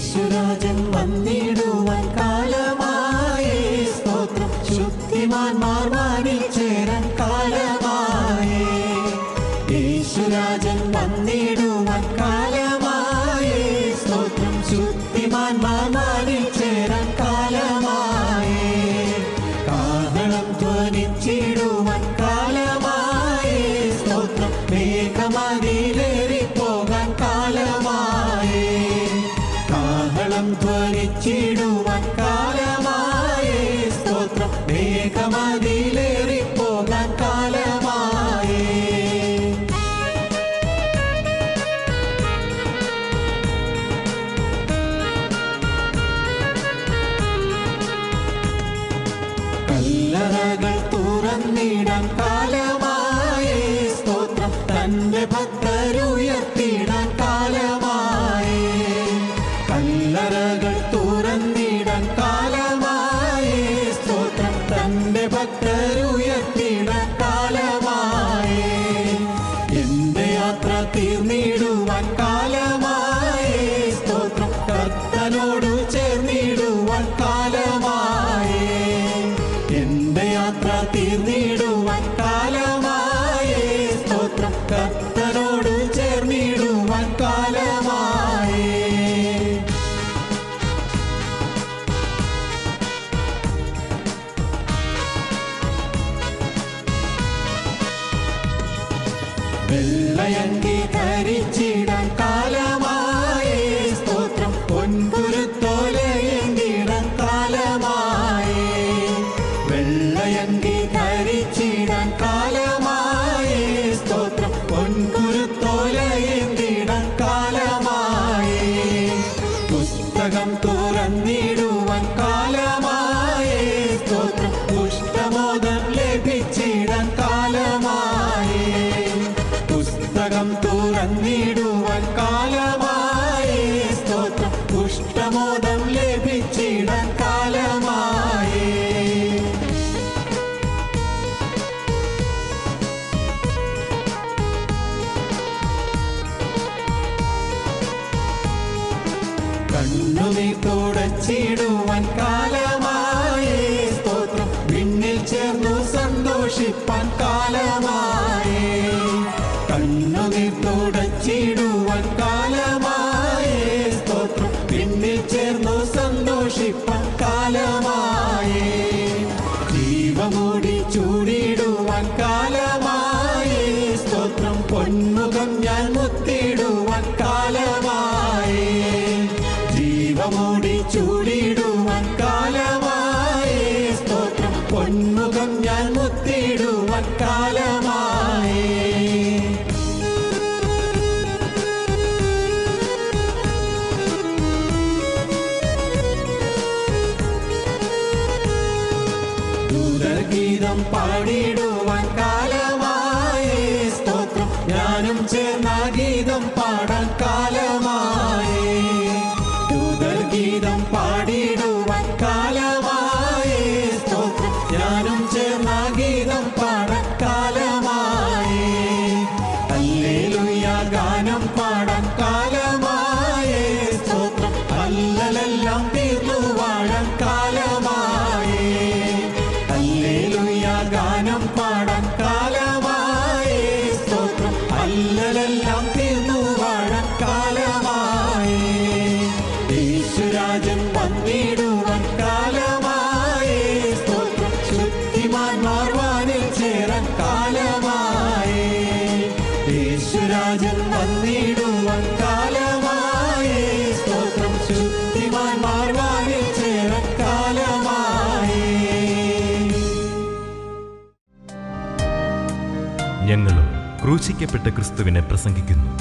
യേശുരാജൻ വന്നിടുവാൻ കാലമായേ സ്തോത്രം ശുദ്ധിമാന്മാർ വാനിൽ ചേരാൻ കാലമായേ യേശുരാജൻ വന്നിടുവാൻ കാലമായേ സ്തോത്രം ശുദ്ധിമാന്മാർ വാനിൽ ചേരാൻ കാലമായേ കാഹളം ധ്വനിച്ചിടുവാൻ കാലമായേ സ്തോത്രം മേഘമതിലേറി പോകാൻ കാലമായേ കാഹളം ധ്വനിച്ചിടുവാൻ കാലമായേ സ്തോത്രം മേഘമതിലേറി പോകാൻ കാലമായേ കല്ലറകൾ തുറന്നിടാൻ കാലമായേ സ്തോത്രം തന്റെ ഭക്തരുയർത്തിടാൻ കാലമായേ കല്ലറകൾ തുറന്നിടാൻ കാലമായേ സ്തോത്രം തന്റെ ഭക്തരുയർത്തിടാൻ കാലമായേ എന്റെ യാത്ര തീർന്നിടുവാൻ കാലമായേ സ്തോത്രം കർത്തനോടു ചേർന്നിടുവാൻ കാലമായേ എന്റെ യാത്ര തീർന്നിടുവാൻ കാലമായേ സ്തോത്രം കർത്തനോടു ചേർന്നിടുവാൻ കാലമായേ വെള്ളയങ്കി ധരിച്ചിടാൻ കാലമായേ സ്തോത്രം പൊൻകുരുത്തോലയെങ്കിടാൻ കാലമായേ വെള്ളയങ്കി ധരിച്ചിടാൻ കാലമായേ സ്തോത്രം പൊൻകുരുത്തോലയെങ്കിടാൻ കാലമായേ പുസ്തകം തുറന്നിടുവാൻ കാലമായേ സ്തോത്രം പുഷ്ടമോദം ലഭിച്ചിടാൻ കാലമായേ പുസ്തകം തുറന്നിടുവാൻ കാലമായേ സ്തോത്രം പുഷ്ടമോദം ലഭിച്ചിടാൻ കാലമായേ കണ്ണുനീർ തുടച്ചിടുവാൻ കാലമായേ സ്തോത്രം വിണ്ണിൽ ചേർന്നു സന്തോഷിപ്പാൻ കാലമായേ കണ്ണുനീർ തുടച്ചിടുവാൻ കാലമായേ സ്തോത്രം വിണ്ണിൽ ചേർന്നു സന്തോഷിപ്പാൻ കാലമായേ ജീവമൂടി ചൂടിടുവാൻ കാലമായേ സ്തോത്രം പൊന്മുഖം ഞാൻ മുത്തിടുവാൻ കാലമായേ ജീവമൂടി ചൂടിടുവാൻ കാലമായേ സ്തോത്രം പൊന്മുഖം ഞാൻ മുത്തിടുവാൻ കാലമായേ ദൂതഗീതം പാടിടുവാൻ കാലമായേ സ്തോത്രം ഞാനും ചേർന്ന ഗീതം പാടാൻ കാലമായേ ദൂതഗീതം പാടിടുവാൻ കാലമായേ സ്തോത്രം ഞാനും ചേർന്ന ഗീതം പാടാൻ കാലമായേ ഹല്ലേലൂയ ഗാനം പാടാൻ കാലമായേ സ്തോത്രം അല്ലലെല്ലാം തീർന്നു വാഴാൻ കാലമായേ ഹല്ലേലൂയ ഗാനം പാടാൻ കാലമായേ സ്തോത്രം അല്ലലെല്ലാം തീർന്നു വാഴാൻ കാലമായേ യേശുരാജൻ വന്നിടുവാൻ കാലമായേ സ്തോത്രം ശുദ്ധിമാന്മാർ വാനിൽ ചേരാൻ കാലമായേ യേശുരാജൻ വന്നിടുവാൻ കാലമായേ സ്തോത്രം ശുദ്ധിമാന്മാർ വാനിൽ ചേരാൻ കാലമായേ ഞങ്ങളും ക്രൂശിക്കപ്പെട്ട ക്രിസ്തുവിനെ പ്രസംഗിക്കുന്നു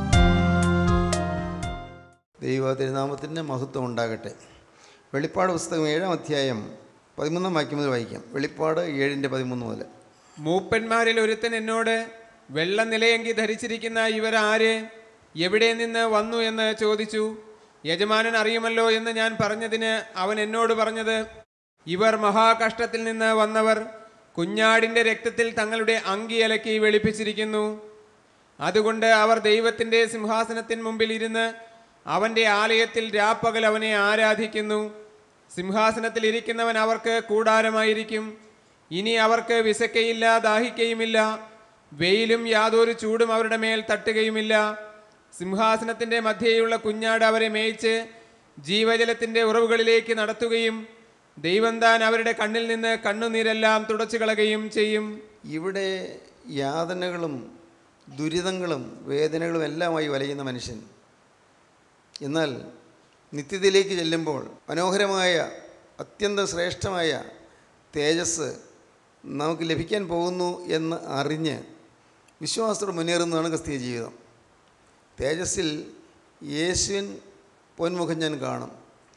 ദൈവ തിരുനാമത്തിൻ്റെ മഹത്വം ഉണ്ടാകട്ടെ വെളിപ്പാട് പുസ്തകം ഏഴാം അധ്യായം പതിമൂന്നാം വാക്യം മുതൽ വായിക്കാം വെളിപ്പാട് ഏഴിൻ്റെ പതിമൂന്ന് മുതൽ മൂപ്പന്മാരിൽ ഒരുത്തൻ എന്നോട് വെള്ള നിലയങ്കി ധരിച്ചിരിക്കുന്ന ഇവരാര് എവിടെ നിന്ന് വന്നു എന്ന് ചോദിച്ചു യജമാനൻ അറിയുമല്ലോ എന്ന് ഞാൻ പറഞ്ഞതിന് അവൻ എന്നോട് പറഞ്ഞത് ഇവർ മഹാകഷ്ടത്തിൽ നിന്ന് വന്നവർ കുഞ്ഞാടിൻ്റെ രക്തത്തിൽ തങ്ങളുടെ അങ്കി അലക്കി വെളുപ്പിച്ചിരിക്കുന്നു അതുകൊണ്ട് അവർ ദൈവത്തിൻ്റെ സിംഹാസനത്തിന് മുമ്പിൽ ഇരുന്ന് അവന്റെ ആലയത്തിൽ രാപ്പകൽ അവനെ ആരാധിക്കുന്നു സിംഹാസനത്തിൽ ഇരിക്കുന്നവൻ അവർക്ക് കൂടാരമായിരിക്കും ഇനി അവർക്ക് വിശക്കയില്ല ദാഹിക്കയുമില്ല വെയിലും യാതൊരു ചൂടും അവരുടെ മേൽ തട്ടുകയുമില്ല സിംഹാസനത്തിന്റെ മധ്യേയുള്ള കുഞ്ഞാട് അവരെ മേയിച്ച് ജീവജലത്തിന്റെ ഉറവുകളിലേക്ക് നടത്തുകയും ദൈവം താൻ അവരുടെ കണ്ണിൽ നിന്ന് കണ്ണുനീരെല്ലാം തുടച്ചു കളയുകയും ചെയ്യും ഇവിടെ യാതനകളും ദുരിതങ്ങളും വേദനകളും എല്ലാമായി വലയുന്ന മനുഷ്യൻ എന്നാൽ നിത്യതയിലേക്ക് ചെല്ലുമ്പോൾ മനോഹരമായ അത്യന്തം ശ്രേഷ്ഠമായ തേജസ് നമുക്ക് ലഭിക്കാൻ പോകുന്നു എന്ന് അറിഞ്ഞ് വിശ്വാസത്തോടെ മുന്നേറുന്നതാണ് ക്രിസ്തീയ ജീവിതം തേജസ്സിൽ യേശുവിൻ പൊന്മുഖം ഞാൻ കാണും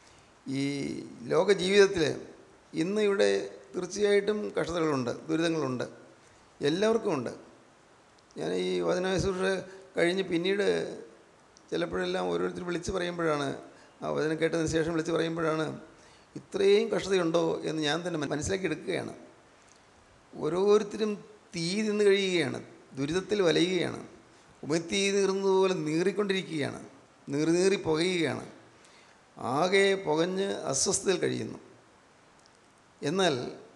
ഈ ലോക ജീവിതത്തിൽ ഇന്ന് ഇവിടെ തീർച്ചയായിട്ടും കഷ്ടതകളുണ്ട് ദുരിതങ്ങളുണ്ട് എല്ലാവർക്കും ഉണ്ട് ഞാൻ ഈ വചനശുശ്രൂഷ കഴിഞ്ഞ് പിന്നീട് ചിലപ്പോഴെല്ലാം ഓരോരുത്തർ വിളിച്ച് പറയുമ്പോഴാണ് ആ വചനം കേട്ടതിന് ശേഷം വിളിച്ച് പറയുമ്പോഴാണ് ഇത്രയും കഷ്ടതയുണ്ടോ എന്ന് ഞാൻ തന്നെ മനസ്സിലാക്കി എടുക്കുകയാണ് ഓരോരുത്തരും തീ നിന്ന് കഴിയുകയാണ് ദുരിതത്തിൽ വലയുകയാണ് ഉമത്തീ നീറുന്നതുപോലെ നീറിക്കൊണ്ടിരിക്കുകയാണ് നീറി നീറി പുകയുകയാണ് ആകെ പുകഞ്ഞ് അസ്വസ്ഥതയിൽ കഴിയുന്നു എന്നാൽ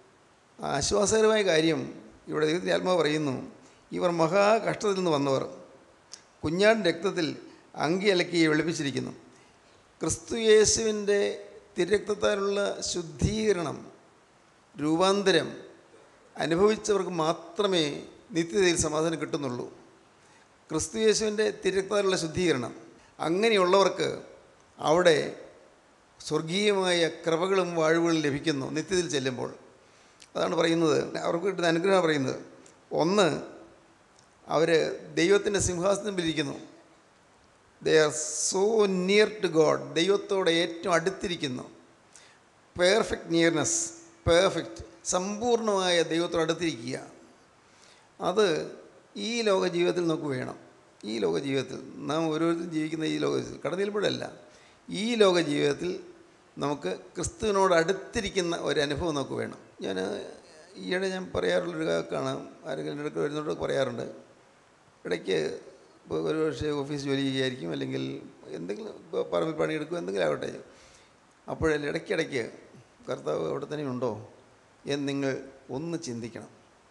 ആശ്വാസകരമായ കാര്യം ഇവിടെ ദൈവത്തിൻ്റെ ആത്മാവ് പറയുന്നു ഇവർ മഹാകഷ്ടത്തിൽ നിന്ന് വന്നവർ കുഞ്ഞാടിൻ്റെ രക്തത്തിൽ അങ്കി അലക്കി വെളുപ്പിച്ചിരിക്കുന്നു ക്രിസ്തു യേശുവിൻ്റെ തിരക്തത്താലുള്ള ശുദ്ധീകരണം രൂപാന്തരം അനുഭവിച്ചവർക്ക് മാത്രമേ നിത്യതയിൽ സമാധാനം കിട്ടുന്നുള്ളൂ ക്രിസ്തു യേശുവിൻ്റെ തിരക്തത്താലുള്ള ശുദ്ധീകരണം അങ്ങനെയുള്ളവർക്ക് അവിടെ സ്വർഗീയമായ കൃപകളും വാഴ്വുകളും ലഭിക്കുന്നു നിത്യത്തിൽ ചെല്ലുമ്പോൾ അതാണ് പറയുന്നത് അവർക്ക് കിട്ടുന്ന അനുഗ്രഹം പറയുന്നത് ഒന്ന് അവർ ദൈവത്തിൻ്റെ സിംഹാസനത്തിൽ ഇരിക്കുന്നു they are so near to God ദൈവത്തോട് ഏറ്റവും അടുത്തിരിക്കുന്നു പെർഫെക്റ്റ് നിയർനെസ് പെർഫെക്റ്റ് സമ്പൂർണ്ണമായ ദൈവത്തോട് അടുത്തിരിക്കുക അത് ഈ ലോക ജീവിതത്തിൽ നമുക്ക് വേണം ഈ ലോക ജീവിതത്തിൽ നാം ഓരോരുത്തരും ജീവിക്കുന്ന ഈ ലോക ജീവിതത്തിൽ കടന്നു ചെല്ലുമ്പോഴല്ല ഈ ലോക ജീവിതത്തിൽ നമുക്ക് ക്രിസ്തുവിനോട് അടുത്തിരിക്കുന്ന ഒരു അനുഭവം നമുക്ക് വേണം ഞാൻ ഈയിടെ ഞാൻ പറയാറുള്ളൊരു കാക്കാണ് ആരെങ്കിലും എൻ്റെ അടുത്ത് വരുന്നോട് പറയാറുണ്ട് ഇടയ്ക്ക് ഇപ്പോൾ ഒരു പക്ഷേ ഓഫീസ് ജോലി ചെയ്യുകയായിരിക്കും അല്ലെങ്കിൽ എന്തെങ്കിലും ഇപ്പോൾ പറമ്പിൽ പണിയെടുക്കും എന്തെങ്കിലും ആവട്ടെ അപ്പോഴല്ലേ ഇടയ്ക്കിടയ്ക്ക് കർത്താവ് അവിടെ തന്നെ ഉണ്ടോ എന്ന് നിങ്ങൾ ഒന്ന് ചിന്തിക്കണം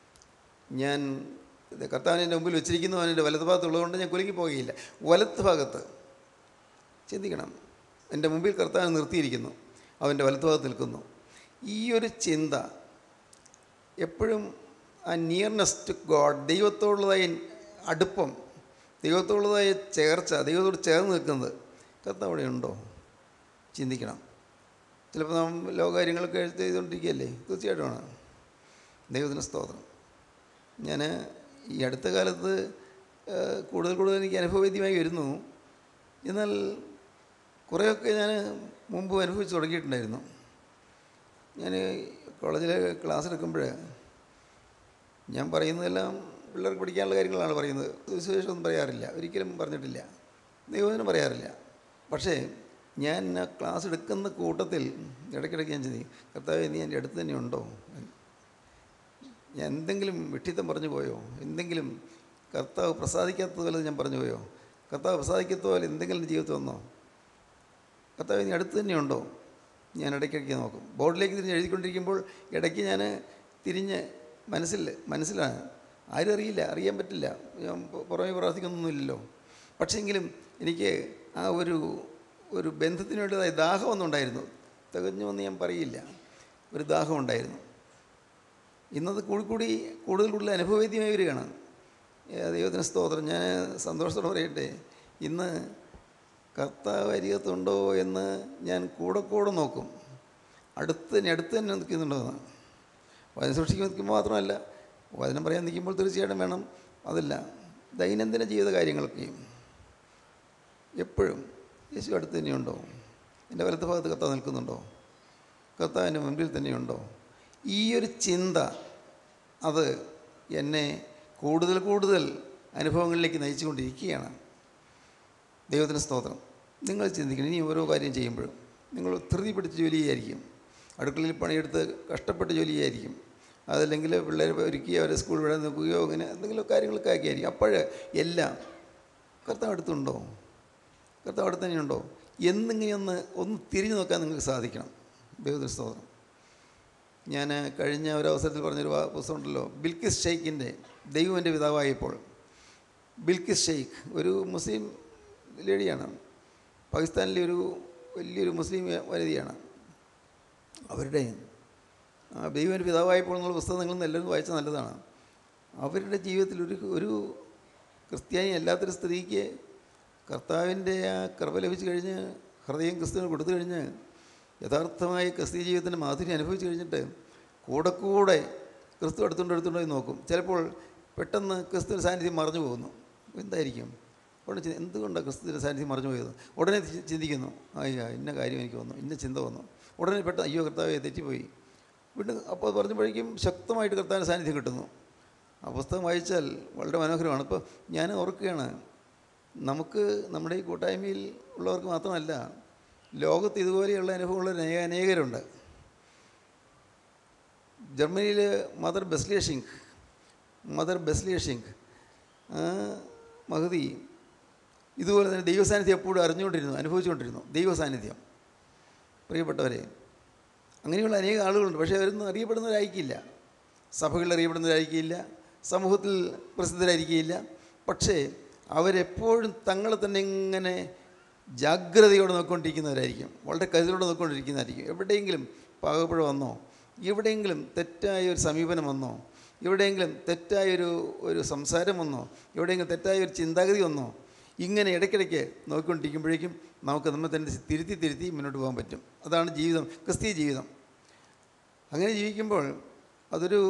ഞാൻ ഇത് കർത്താവിൻ്റെ മുമ്പിൽ വെച്ചിരിക്കുന്നു അവൻ്റെ വലത്ത് ഭാഗത്തുള്ളതുകൊണ്ട് ഞാൻ കുലുങ്ങി പോകുകയില്ല വലത്ത് ഭാഗത്ത് ചിന്തിക്കണം എൻ്റെ മുമ്പിൽ കർത്താവ് നിർത്തിയിരിക്കുന്നു അവൻ്റെ വലത്ത് ഭാഗത്ത് നിൽക്കുന്നു ഈ ഒരു ചിന്ത എപ്പോഴും ആ നിയർനെസ് ടു ഗോഡ് ദൈവത്തോടുള്ളതായ അടുപ്പം ദൈവത്തോടുള്ളതായ ചേർച്ച ദൈവത്തോട് ചേർന്ന് നിൽക്കുന്നത് കർത്താവ് അവിടെ ഉണ്ടോ ചിന്തിക്കണം ചിലപ്പോൾ നാം ലോകകാര്യങ്ങളൊക്കെ എഴുത്ത് ചെയ്തുകൊണ്ടിരിക്കുകയല്ലേ തീർച്ചയായിട്ടുമാണ് ദൈവത്തിന് സ്തോത്രം ഞാൻ ഈ അടുത്ത കാലത്ത് ആ, കൂടുതൽ കൂടുതൽ എനിക്ക് അനുഭവവേദ്യമായി വരുന്നു എന്നാൽ കുറേയൊക്കെ ഞാൻ മുമ്പ് അനുഭവിച്ച് തുടങ്ങിയിട്ടുണ്ടായിരുന്നു ഞാൻ കോളേജിൽ ക്ലാസ് എടുക്കുമ്പോൾ ഞാൻ പറയുന്നതെല്ലാം പിള്ളേർക്ക് പഠിക്കാനുള്ള കാര്യങ്ങളാണ് പറയുന്നത് സുവിശേഷമൊന്നും പറയാറില്ല ഒരിക്കലും പറഞ്ഞിട്ടില്ല ദൈവത്തിനും പറയാറില്ല പക്ഷേ ഞാൻ ആ ക്ലാസ് എടുക്കുന്ന കൂട്ടത്തിൽ ഇടയ്ക്കിടയ്ക്ക് ഞാൻ ചിന്തിക്കും കർത്താവേ നീ എൻ്റെ അടുത്ത് തന്നെ ഉണ്ടോ ഞാൻ എന്തെങ്കിലും വിട്ടിത്തം പറഞ്ഞു പോയോ എന്തെങ്കിലും കർത്താവ് പ്രസാദിക്കാത്തത് പോലെ ഞാൻ പറഞ്ഞു പോയോ കർത്താവ് പ്രസാദിക്കാത്ത പോലെ എന്തെങ്കിലും ജീവിതത്തിൽ വന്നോ കർത്താവ് നീ അടുത്ത് തന്നെയുണ്ടോ ഞാൻ ഇടയ്ക്കിടയ്ക്ക് നോക്കും ബോർഡിലേക്ക് തിരിഞ്ഞ് എഴുതിക്കൊണ്ടിരിക്കുമ്പോൾ ഇടയ്ക്ക് ഞാൻ തിരിഞ്ഞ് മനസ്സിൽ മനസ്സിലാണ് ആരും അറിയില്ല അറിയാൻ പറ്റില്ല ഞാൻ പു- പുറമേ പ്രാർത്ഥിക്കുന്നൊന്നുമില്ലല്ലോ പക്ഷേങ്കിലും എനിക്ക് ആ ഒരു ഒരു ബന്ധത്തിന് വേണ്ടതായ ദാഹമൊന്നും ഉണ്ടായിരുന്നു തികഞ്ഞു എന്ന് ഞാൻ പറയില്ല ഒരു ദാഹം ഉണ്ടായിരുന്നു ഇന്നത് കൂടി കൂടി കൂടുതൽ കൂടുതൽ അനുഭവവേദ്യമായി വരികയാണ് ഏ, ദൈവത്തിന് സ്തോത്രം ഞാൻ സന്തോഷത്തോടെ പറയട്ടെ ഇന്ന് കർത്താവ് അരികത്തുണ്ടോ എന്ന് ഞാൻ കൂടെ കൂടെ നോക്കും അടുത്ത് തന്നെ അടുത്ത് തന്നെ നിൽക്കുന്നുണ്ടോ എന്ന് വചനം സൂക്ഷിക്കാൻ നിൽക്കുമ്പോൾ മാത്രമല്ല വചനം പറയാൻ നിൽക്കുമ്പോൾ തീർച്ചയായിട്ടും വേണം അതല്ല ദൈനംദിന ജീവിത കാര്യങ്ങളൊക്കെയും എപ്പോഴും യേശു അടുത്ത് തന്നെയുണ്ടോ എൻ്റെ വലത്ത് ഭാഗത്ത് കർത്താവ് നിൽക്കുന്നുണ്ടോ കർത്താവ് എൻ്റെ മുൻപിൽ തന്നെയുണ്ടോ ഈ ഒരു ചിന്ത അത് എന്നെ കൂടുതൽ കൂടുതൽ അനുഭവങ്ങളിലേക്ക് നയിച്ചുകൊണ്ടിരിക്കുകയാണ് ദൈവത്തിന് സ്തോത്രം നിങ്ങൾ ചിന്തിക്കണം ഇനി ഓരോ കാര്യം ചെയ്യുമ്പോഴും നിങ്ങൾ ധൃതി പിടിച്ച് ജോലി ചെയ്യായിരിക്കും അടുക്കളയിൽ പണിയെടുത്ത് കഷ്ടപ്പെട്ട് ജോലി ചെയ്യായിരിക്കും അതല്ലെങ്കിൽ പിള്ളേരെ ഒരുക്കി അവരെ സ്കൂൾ വിടാൻ നോക്കുകയോ അങ്ങനെ എന്തെങ്കിലും കാര്യങ്ങളൊക്കെ ആക്കിയായിരിക്കും അപ്പോൾ എല്ലാം കർത്താവ് അടുത്തുണ്ടോ കർത്താവ് അവിടെ തന്നെയുണ്ടോ എന്നിങ്ങനെ ഒന്ന് ഒന്ന് തിരിഞ്ഞു നോക്കാൻ നിങ്ങൾക്ക് സാധിക്കണം ദൈവത്തിന് സ്തോത്രം ഞാൻ കഴിഞ്ഞ ഒരു അവസരത്തിൽ പറഞ്ഞൊരു വാ- പുസ്തകം ഉണ്ടല്ലോ ബിൽക്കിസ് ഷെയ്ഖിൻ്റെ ദൈവം എൻ്റെ പിതാവായപ്പോൾ ബിൽക്കിസ് ഷെയ്ഖ് ഒരു മുസ്ലിം ലേഡിയാണ് പാകിസ്ഥാനിലെ ഒരു വലിയൊരു മുസ്ലിം വനിതയാണ് അവരുടെ ആ ദൈവൻ്റെ പിതാവായപ്പോൾ എന്നുള്ള പുസ്തകം നിങ്ങൾ എല്ലാവരും വായിച്ചാൽ നല്ലതാണ് അവരുടെ ജീവിതത്തിൽ ഒരു ഒരു ക്രിസ്ത്യാനി അല്ലാത്തൊരു സ്ത്രീക്ക് കർത്താവിൻ്റെ ആ കൃപ ലഭിച്ചു കഴിഞ്ഞ് ഹൃദയം ക്രിസ്തുവിന് കൊടുത്തു കഴിഞ്ഞ് യഥാർത്ഥമായി ക്രിസ്തീയ ജീവിതത്തിൻ്റെ മാധുര്യം അനുഭവിച്ചു കഴിഞ്ഞിട്ട് കൂടെ കൂടെ ക്രിസ്തു എടുത്തുകൊണ്ട് എടുത്തുകൊണ്ട് പോയി നോക്കും ചിലപ്പോൾ പെട്ടെന്ന് ക്രിസ്തുവിൻ്റെ സാന്നിധ്യം മറഞ്ഞു പോകുന്നു എന്തായിരിക്കും ഉടനെ ചി- എന്തുകൊണ്ടാണ് ക്രിസ്തുവിൻ്റെ സാന്നിധ്യം മറഞ്ഞു പോയത് ഉടനെ ചി- ചിന്തിക്കുന്നു അയ്യ ഇന്ന കാര്യം എനിക്ക് വന്നു ഇന്ന ചിന്ത വന്നു ഉടനെ പെട്ടെന്ന് അയ്യോ കർത്താവെ തെറ്റിപ്പോയി വീണ്ടും അപ്പോൾ അത് പറഞ്ഞപ്പോഴേക്കും ശക്തമായിട്ട് കർത്താവിൻ്റെ സാന്നിധ്യം കിട്ടുന്നു ആ പുസ്തകം വായിച്ചാൽ വളരെ മനോഹരമാണ് ഇപ്പോൾ ഞാൻ ഓർക്കുകയാണ് നമുക്ക് നമ്മുടെ ഈ കൂട്ടായ്മയിൽ ഉള്ളവർക്ക് മാത്രമല്ല ലോകത്ത് ഇതുപോലെയുള്ള അനുഭവമുള്ള അനേക അനേകരുണ്ട് ജർമ്മനിയിൽ മദർ ബെസ്ലിയ ഷിങ്ക് മദർ ബെസ്ലിയ ഷിങ്ക് ആ മഹതി ഇതുപോലെ തന്നെ ദൈവസാന്നിധ്യം എപ്പോഴും അറിഞ്ഞുകൊണ്ടിരുന്നു അനുഭവിച്ചുകൊണ്ടിരുന്നു ദൈവസാന്നിധ്യം പ്രിയപ്പെട്ടവരെ അങ്ങനെയുള്ള അനേക ആളുകളുണ്ട് പക്ഷേ അവരൊന്നും അറിയപ്പെടുന്നവരായിരിക്കില്ല സഭകളിൽ അറിയപ്പെടുന്നവരായിരിക്കില്ല സമൂഹത്തിൽ പ്രസിദ്ധരായിരിക്കില്ല പക്ഷേ അവരെപ്പോഴും തങ്ങളെ തന്നെ ഇങ്ങനെ ജാഗ്രതയോടെ നോക്കിക്കൊണ്ടിരിക്കുന്നവരായിരിക്കും വളരെ കരുതലോടെ നോക്കിക്കൊണ്ടിരിക്കുന്നതായിരിക്കും എവിടെയെങ്കിലും പാകപ്പുഴ വന്നോ എവിടെയെങ്കിലും തെറ്റായ ഒരു സമീപനം വന്നോ എവിടെയെങ്കിലും തെറ്റായൊരു ഒരു സംസാരം വന്നോ എവിടെയെങ്കിലും തെറ്റായ ഒരു ചിന്താഗതി വന്നോ ഇങ്ങനെ ഇടയ്ക്കിടയ്ക്ക് നോക്കിക്കൊണ്ടിരിക്കുമ്പോഴേക്കും നമുക്ക് നമ്മെ തന്നെ തിരുത്തി തിരുത്തി മുന്നോട്ട് പോകാൻ പറ്റും അതാണ് ജീവിതം ക്രിസ്തീയ ജീവിതം അങ്ങനെ ജീവിക്കുമ്പോൾ അതൊരു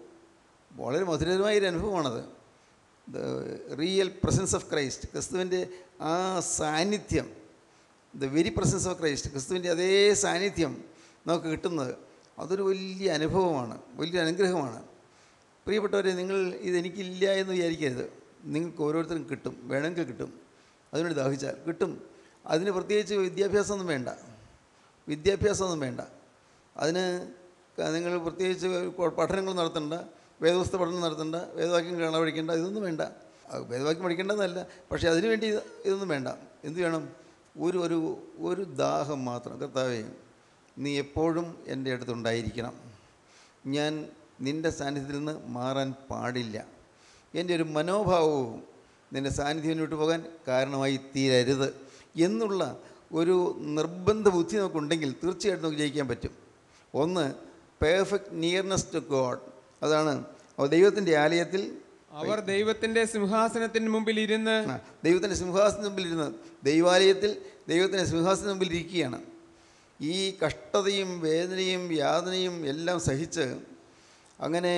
വളരെ മധുരമായ ഒരു അനുഭവമാണത് the real presence of Christ ക്രിസ്തുവിൻ്റെ ആ സാന്നിധ്യം the very presence of Christ ക്രിസ്തുവിൻ്റെ അതേ സാന്നിധ്യം നമുക്ക് കിട്ടുന്നത് അതൊരു വലിയ അനുഭവമാണ് വലിയൊരു അനുഗ്രഹമാണ് പ്രിയപ്പെട്ടവരെ നിങ്ങൾ ഇതെനിക്കില്ല എന്ന് വിചാരിക്കരുത് നിങ്ങൾക്ക് ഓരോരുത്തരും കിട്ടും വേണമെങ്കിൽ കിട്ടും അതിനുവേണ്ടി ദാഹിച്ചാൽ കിട്ടും അതിന് പ്രത്യേകിച്ച് വിദ്യാഭ്യാസമൊന്നും വേണ്ട വിദ്യാഭ്യാസമൊന്നും വേണ്ട അതിന് ക- നിങ്ങൾ പ്രത്യേകിച്ച് കൊ- പഠനങ്ങൾ നടത്തണ്ട വേദപുസ്തക പഠനം നടത്തണ്ട വേദവാക്യം കാണാൻ പഠിക്കേണ്ട ഇതൊന്നും വേണ്ട ആ, വേദവാക്യം പഠിക്കേണ്ടതല്ല പക്ഷേ അതിനു വേണ്ടി ഇത് ഇതൊന്നും വേണ്ട എന്ത് വേണം ഒരു ഒരു ഒരു ദാഹം മാത്രം കർത്താവേ നീ എപ്പോഴും എൻ്റെ അടുത്തുണ്ടായിരിക്കണം ഞാൻ നിൻ്റെ സാന്നിധ്യത്തിൽ നിന്ന് മാറാൻ പാടില്ല എൻ്റെ ഒരു മനോഭാവവും നിൻ്റെ സാന്നിധ്യം വിട്ടു പോകാൻ കാരണമായി തീരരുത് എന്നുള്ള ഒരു നിർബന്ധ ബുദ്ധി നമുക്കുണ്ടെങ്കിൽ തീർച്ചയായിട്ടും നമുക്ക് ജയിക്കാൻ പറ്റും ഒന്ന് പെർഫെക്റ്റ് നിയർനെസ് ടു ഗോഡ് അതാണ് അപ്പോൾ ദൈവത്തിൻ്റെ ആലയത്തിൽ അവർ ദൈവത്തിന്റെ സിംഹാസനത്തിന് മുമ്പിൽ ഇരുന്ന് ആ, ദൈവത്തിൻ്റെ സിംഹാസന മുമ്പിൽ ഇരുന്ന് ദൈവാലയത്തിൽ ദൈവത്തിൻ്റെ സിംഹാസന മുമ്പിൽ ഇരിക്കുകയാണ് ഈ കഷ്ടതയും വേദനയും യാതനയും എല്ലാം സഹിച്ച് അങ്ങനെ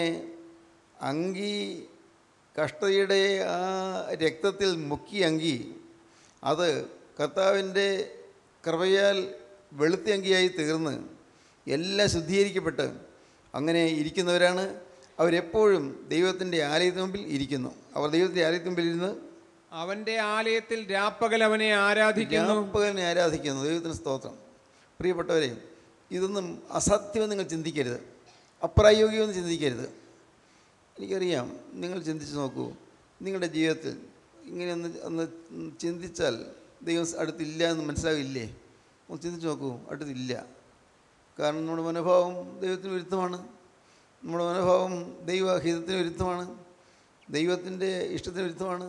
അങ്കി കഷ്ടതയുടെ ആ രക്തത്തിൽ മുക്കിയ അങ്കി അത് കർത്താവിൻ്റെ കൃപയാൽ വെളുത്ത അങ്കിയായി തീർന്ന് എല്ലാം ശുദ്ധീകരിക്കപ്പെട്ട് അങ്ങനെ ഇരിക്കുന്നവരാണ് അവരെപ്പോഴും ദൈവത്തിൻ്റെ ആലയത്തിന് മുമ്പിൽ ഇരിക്കുന്നു അവർ ദൈവത്തിൻ്റെ ആലയത്തിന് മുമ്പിൽ ഇരുന്ന് അവന്റെ ആലയത്തിൽ രാപ്പകൽ അവനെ ആരാധിക്കുന്നു രാപ്പകലിനെ ആരാധിക്കുന്നു ദൈവത്തിന് സ്തോത്രം പ്രിയപ്പെട്ടവരെ ഇതൊന്നും അസാധ്യമെന്ന് നിങ്ങൾ ചിന്തിക്കരുത് അപ്രായോഗികമെന്ന് ചിന്തിക്കരുത് എനിക്കറിയാം നിങ്ങൾ ചിന്തിച്ച് നോക്കൂ നിങ്ങളുടെ ജീവിതത്തിൽ ഇങ്ങനെ ഒന്ന് ഒന്ന് ചിന്തിച്ചാൽ ദൈവം അടുത്തില്ല എന്ന് മനസ്സിലാവില്ലേ ഒന്ന് ചിന്തിച്ച് നോക്കൂ അടുത്തില്ല കാരണം നമ്മുടെ മനോഭാവം ദൈവത്തിന് വിരുദ്ധമാണ് നമ്മുടെ മനോഭാവം ദൈവഹിതത്തിന് വിരുദ്ധമാണ് ദൈവത്തിൻ്റെ ഇഷ്ടത്തിന് വിരുദ്ധമാണ്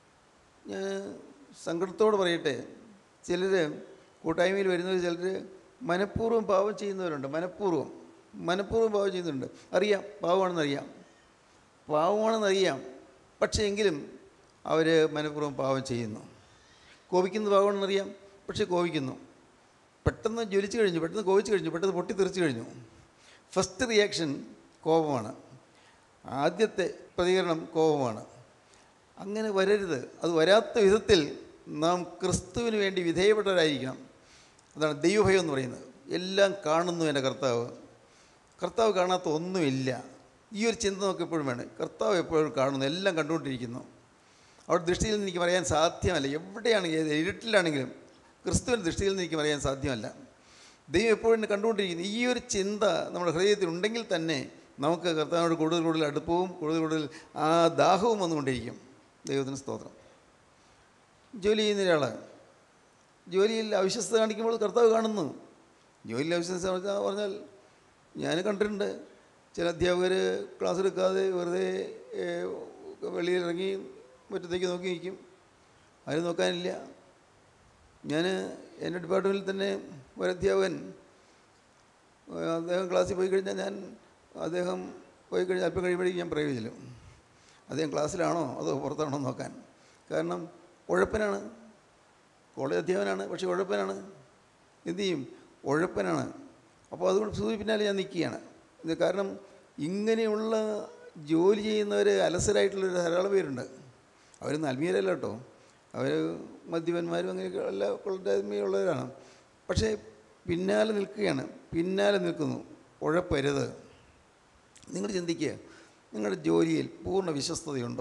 ഞാൻ സങ്കടത്തോട് പറയട്ടെ ചിലർ കൂട്ടായ്മയിൽ വരുന്നവർ ചിലർ മനഃപൂർവ്വം പാവം ചെയ്യുന്നവരുണ്ട് മനഃപൂർവ്വം മനഃപൂർവ്വം പാവം ചെയ്യുന്നുണ്ട് അറിയാം പാവമാണെന്നറിയാം പാവമാണെന്നറിയാം പക്ഷേ എങ്കിലും അവർ മനഃപൂർവ്വം പാവം ചെയ്യുന്നു കോപിക്കുന്നത് പാവമാണെന്നറിയാം പക്ഷേ കോപിക്കുന്നു പെട്ടെന്ന് ജ്വലിച്ചു കഴിഞ്ഞു പെട്ടെന്ന് കോപിച്ചു കഴിഞ്ഞു പെട്ടെന്ന് പൊട്ടിത്തെറിച്ചു കഴിഞ്ഞു ഫസ്റ്റ് റിയാക്ഷൻ കോപമാണ് ആദ്യത്തെ പ്രതികരണം കോപമാണ് അങ്ങനെ വരരുത് അത് വരാത്ത വിധത്തിൽ നാം ക്രിസ്തുവിന് വേണ്ടി വിധേയപ്പെട്ടവരായിരിക്കണം അതാണ് ദൈവഭയം എന്ന് പറയുന്നത് എല്ലാം കാണുന്നു എൻ്റെ കർത്താവ് കർത്താവ് കാണാത്ത ഒന്നുമില്ല ഈ ഒരു ചിന്ത നമുക്ക് എപ്പോഴും വേണം കർത്താവ് എപ്പോഴും കാണുന്നു എല്ലാം കണ്ടുകൊണ്ടിരിക്കുന്നു അവിടെ ദൃഷ്ടിയിൽ നിന്ന് എനിക്ക് പറയാൻ സാധ്യമല്ല എവിടെയാണെങ്കിലും ഏത് ഇരുട്ടിലാണെങ്കിലും ക്രിസ്തുവിൻ്റെ ദൃഷ്ടിയിൽ നിന്ന് എനിക്ക് പറയാൻ സാധ്യമല്ല ദൈവം എപ്പോഴും എന്നെ കണ്ടുകൊണ്ടിരിക്കുന്നു ഈ ഒരു ചിന്ത നമ്മുടെ ഹൃദയത്തിൽ ഉണ്ടെങ്കിൽ തന്നെ നമുക്ക് കർത്താവിനോട് കൂടുതൽ കൂടുതൽ അടുപ്പവും കൂടുതൽ കൂടുതൽ ആ ദാഹവും വന്നുകൊണ്ടിരിക്കും ദൈവത്തിന് സ്തോത്രം ജോലി ചെയ്യുന്ന ഒരാൾ ജോലിയിൽ അവിശ്വസ്ത കാണിക്കുമ്പോൾ കർത്താവ് കാണുന്നു ജോലിയിൽ അവിശ്വസ്ത കാണിച്ചാൽ പറഞ്ഞാൽ ഞാൻ കണ്ടിട്ടുണ്ട് ചില അധ്യാപകർ ക്ലാസ് എടുക്കാതെ വെറുതെ ഏഹ്, വെളിയിലിറങ്ങി മുറ്റത്തേക്ക് നോക്കി നിൽക്കും ആരും നോക്കാനില്ല ഞാൻ എൻ്റെ ഡിപ്പാർട്ട്മെൻറ്റിൽ തന്നെ ഒരു അധ്യാപകൻ ഏഹ്, അദ്ദേഹം ക്ലാസ്സിൽ പോയി കഴിഞ്ഞാൽ ഞാൻ അദ്ദേഹം പോയി കഴിഞ്ഞാൽ അല്പം കഴിയുമ്പോഴേക്കും ഞാൻ പ്രൈവ് ചെല്ലും അദ്ദേഹം ക്ലാസ്സിലാണോ അതോ പുറത്താണോ എന്ന് നോക്കാൻ കാരണം ഉഴപ്പനാണ് കോളേജ് അധ്യാപകനാണ് പക്ഷേ ഉഴപ്പനാണ് എന്തു ചെയ്യും ഉഴപ്പനാണ് അപ്പോൾ അതുകൊണ്ട് സൂചി പിന്നാലെ ഞാൻ നിൽക്കുകയാണ് ഇത് കാരണം ഇങ്ങനെയുള്ള ജോലി ചെയ്യുന്നവർ അലസരായിട്ടുള്ളൊരു ധാരാളം പേരുണ്ട് അവരൊന്നും അൽമീരല്ല കേട്ടോ അവർ മദ്യപന്മാരും അങ്ങനെയൊക്കെ എല്ലാ കൊള്ളരുമയുള്ളവരാണ് പക്ഷേ പിന്നാലെ നിൽക്കുകയാണ് പിന്നാലെ നിൽക്കുന്നു ഉഴപ്പരുത് നിങ്ങൾ ചിന്തിക്കുക നിങ്ങളുടെ ജോലിയിൽ പൂർണ്ണ വിശ്വസ്തതയുണ്ടോ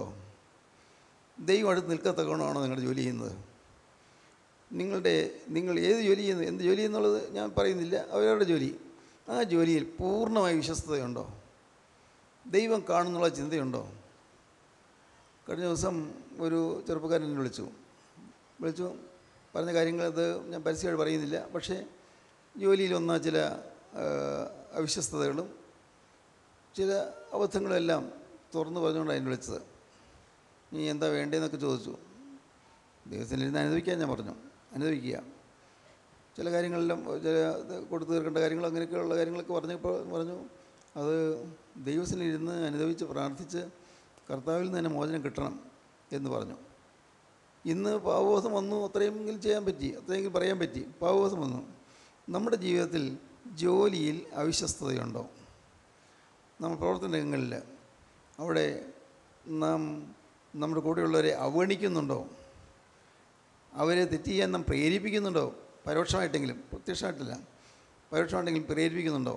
ദൈവം അടുത്ത് നിൽക്കത്തക്കവണ്ണമാണോ നിങ്ങളുടെ ജോലി ചെയ്യുന്നത് നിങ്ങളുടെ നിങ്ങൾ ഏത് ജോലി ചെയ്യുന്നു എന്ത് ജോലി എന്നുള്ളത് ഞാൻ പറയുന്നില്ല അവരവരുടെ ജോലി ആ ജോലിയിൽ പൂർണ്ണമായ വിശ്വസ്തതയുണ്ടോ ദൈവം കാണുന്നുള്ള ചിന്തയുണ്ടോ കഴിഞ്ഞ ദിവസം ഒരു ചെറുപ്പക്കാരൻ എന്നെ വിളിച്ചു വിളിച്ചു പറഞ്ഞ കാര്യങ്ങൾ അത് ഞാൻ പരസ്യമായിട്ട് പറയുന്നില്ല പക്ഷേ ജോലിയിൽ വന്ന ചില ആ, അവിശ്വസ്തതകളും ചില അബദ്ധങ്ങളും എല്ലാം തുറന്നു പറഞ്ഞുകൊണ്ടാണ് എന്നെ വിളിച്ചത് നീ എന്താ വേണ്ടതെന്നൊക്കെ ചോദിച്ചു ദൈവത്തിൽ ഇരുന്ന് അനുഭവിക്കാൻ ഞാൻ പറഞ്ഞു അനുഭവിക്കുക ചില കാര്യങ്ങളെല്ലാം ചില ഇത് കൊടുത്തു തീർക്കേണ്ട കാര്യങ്ങൾ അങ്ങനെയൊക്കെയുള്ള കാര്യങ്ങളൊക്കെ പറഞ്ഞപ്പോൾ പറഞ്ഞു അത് ദൈവത്തിൽ ഇരുന്ന് അനുഭവിച്ച് പ്രാർത്ഥിച്ച് കർത്താവിൽ നിന്ന് തന്നെ മോചനം കിട്ടണം എന്ന് പറഞ്ഞു ഇന്ന് പാവബോധം വന്നു അത്രയെങ്കിലും ചെയ്യാൻ പറ്റി അത്രയെങ്കിലും പറയാൻ പറ്റി പാവബോധം വന്നു നമ്മുടെ ജീവിതത്തിൽ ജോലിയിൽ അവിശ്വസ്തതയുണ്ടോ നമ്മൾ പ്രവർത്തന രംഗങ്ങളിൽ അവിടെ നാം നമ്മുടെ കൂടെയുള്ളവരെ അവഗണിക്കുന്നുണ്ടോ അവരെ തെറ്റ് ചെയ്യാൻ നാം പ്രേരിപ്പിക്കുന്നുണ്ടോ പരോക്ഷമായിട്ടെങ്കിലും പ്രത്യക്ഷമായിട്ടില്ല പരോക്ഷമായിട്ടെങ്കിലും പ്രേരിപ്പിക്കുന്നുണ്ടോ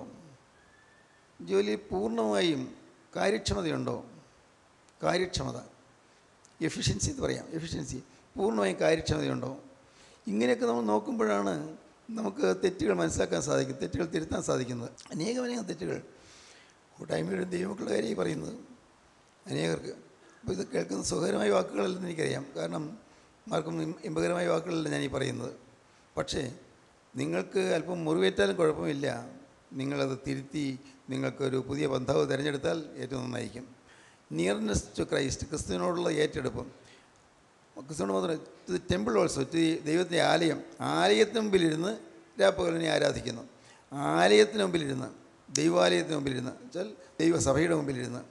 ജോലി പൂർണ്ണമായും കാര്യക്ഷമതയുണ്ടോ കാര്യക്ഷമത എഫിഷ്യൻസി എന്ന് പറയാം എഫിഷ്യൻസി പൂർണ്ണമായും കാര്യക്ഷമതയുണ്ടോ ഇങ്ങനെയൊക്കെ നമ്മൾ നോക്കുമ്പോഴാണ് നമുക്ക് തെറ്റുകൾ മനസ്സിലാക്കാൻ സാധിക്കും തെറ്റുകൾ തിരുത്താൻ സാധിക്കുന്നത് അനേകമനേകം തെറ്റുകൾ കൂട്ടായ്മയുടെ ദൈവമക്കളുടെ കാര്യം ഈ പറയുന്നത് അനേകർക്ക് അപ്പോൾ ഇത് കേൾക്കുന്ന സുഖകരമായ വാക്കുകളല്ലെന്ന് എനിക്കറിയാം കാരണം ആർക്കും ഇം- ഇമ്പകരമായ വാക്കുകളല്ല ഞാൻ ഈ പറയുന്നത് പക്ഷേ നിങ്ങൾക്ക് അല്പം മുറിവേറ്റാലും കുഴപ്പമില്ല നിങ്ങളത് തിരുത്തി നിങ്ങൾക്കൊരു പുതിയ ബന്ധാവ് തിരഞ്ഞെടുത്താൽ ഏറ്റവും നന്നായിരിക്കും നിയർനെസ് ടു ക്രൈസ്റ്റ് ക്രിസ്തുവിനോടുള്ള ഏറ്റെടുപ്പം ക്രിസ്തുവിനോട് മാത്രം to the temple also to ദൈവത്തിൻ്റെ ആലയം ആലയത്തിന് മുമ്പിലിരുന്ന് രാപ്പകലിനെ ആരാധിക്കുന്നു ആലയത്തിന് മുമ്പിലിരുന്ന് ദൈവാലയത്തിന് മുമ്പിലിരുന്ന് വെച്ചാൽ ദൈവസഭയുടെ മുമ്പിലിരുന്ന്